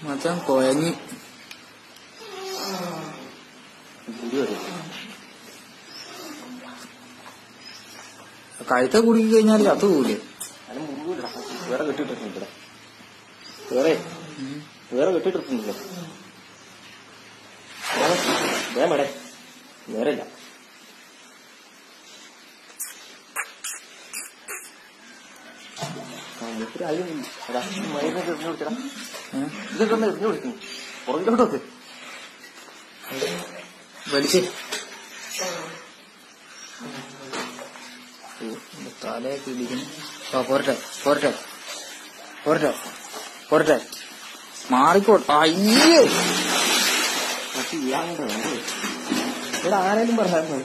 മച്ചാൻ കൊയങ്ങി കഴുത്ത കുടുക്കി കഴിഞ്ഞാൽ ചത്തു പോകൂലേ അതിന് മുറിവില്ല വേറെ കെട്ടിട്ടിട്ടുണ്ട് വേറെ വേറെ കെട്ടിട്ടിട്ടുണ്ടല്ലോ വേമടെ നേരല്ല മുത്തിരി അതിലും അതാ മരുന്നൊക്കെ എറിഞ്ഞു വിളിച്ചടാ ഏ? ഇതൊക്കെ ഒന്ന് എറിഞ്ഞു വിളിക്കുന്നു പുറകിലോട്ട് നോക്ക് വലിച്ച് തലയൊക്കെ ഇടിക്കുന്നു ആ പോരട്ടെ പോരട്ടെ പോരട്ടെ പോരട്ടെ മാറിക്കോ അയ്യേ പക്ഷെ ഇയാളുടെ വേണ്ടത് ഇവിടെ ആരായാലും പറഞ്ഞായിരുന്നു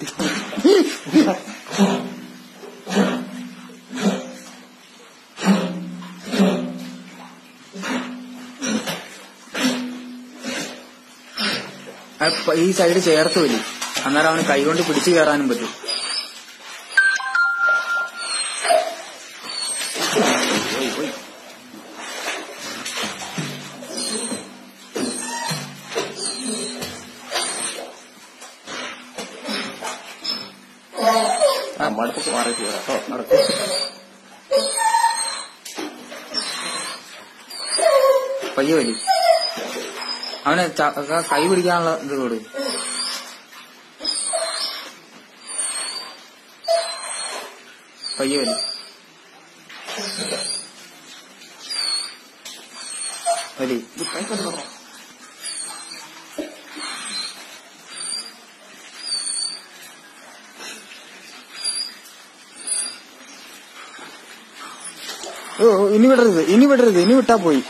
അപ്പൊ ഈ സൈഡ് ചേർത്ത് വലി അന്നേരം അവന് കൈകൊണ്ട് പിടിച്ചു കയറാനും പറ്റും ആ മടുപ്പൊക്കെ മാറിയിട്ട് വരാം കേട്ടോ നടക്കും പയ്യെ വലി അവന് ച- ക- കൈ പിടിക്കാനുള്ള ഇത് കൊടു പയ്യെ വലി വലി ഇത് കൈക്കൊണ്ട് പറഞ്ഞോ ഓ ഓ, ഇനി വിടരുത് ഇനി വിടരുത് ഇനി വിട്ടാ പോയി